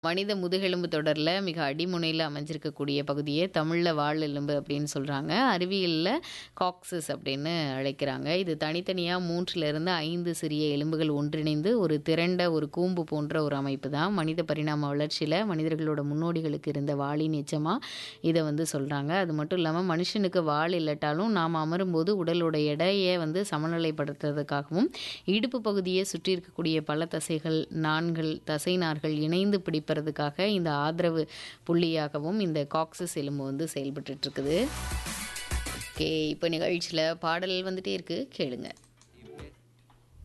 மனித முதுகெலும்பு தொடர்ல மிக அடிமுனையில அமைஞ்சிருக்கக்கூடிய பகுதியே தமிழ்ல வால் எலும்பு அப்படின்னு சொல்றாங்க. அறிவியல்ல காக்சிஸ் அப்படின்னு அழைக்கிறாங்க. இது தனித்தனியா 3லிருந்து 5 சிறிய எலும்புகள் ஒன்றிணைந்து ஒரு திரண்ட ஒரு கூம்பு போன்ற ஒரு அமைப்பு தான். மனித பரிணாம வளர்ச்சியில மனிதர்களோட முன்னோடிகளுக்கு இருந்த வாலின் எச்சமா இத வந்து சொல்றாங்க. அது மட்டும் இல்லாம மனுஷனுக்கு வால் இல்லாட்டாலும் நாம அமரும்போது உடலோட எடைய வந்து சமநிலைப்படுத்துறதுக்காகவும், இடுப்பு பகுதிய சுற்றி இருக்கக்கூடிய பல தசைகள், நாண்கள், தசைநார்கள் இணைந்து பிடிப்பதற்காக இந்த ஆதரவு புள்ளியாகவும் இந்த காக்சிஸ் எலும்பு வந்து செயல்பட்டுட்டு இருக்குது. ஓகே. இப்ப நிகழ்ச்சியில பாடல் வந்துட்டே இருக்கு. கேளுங்க.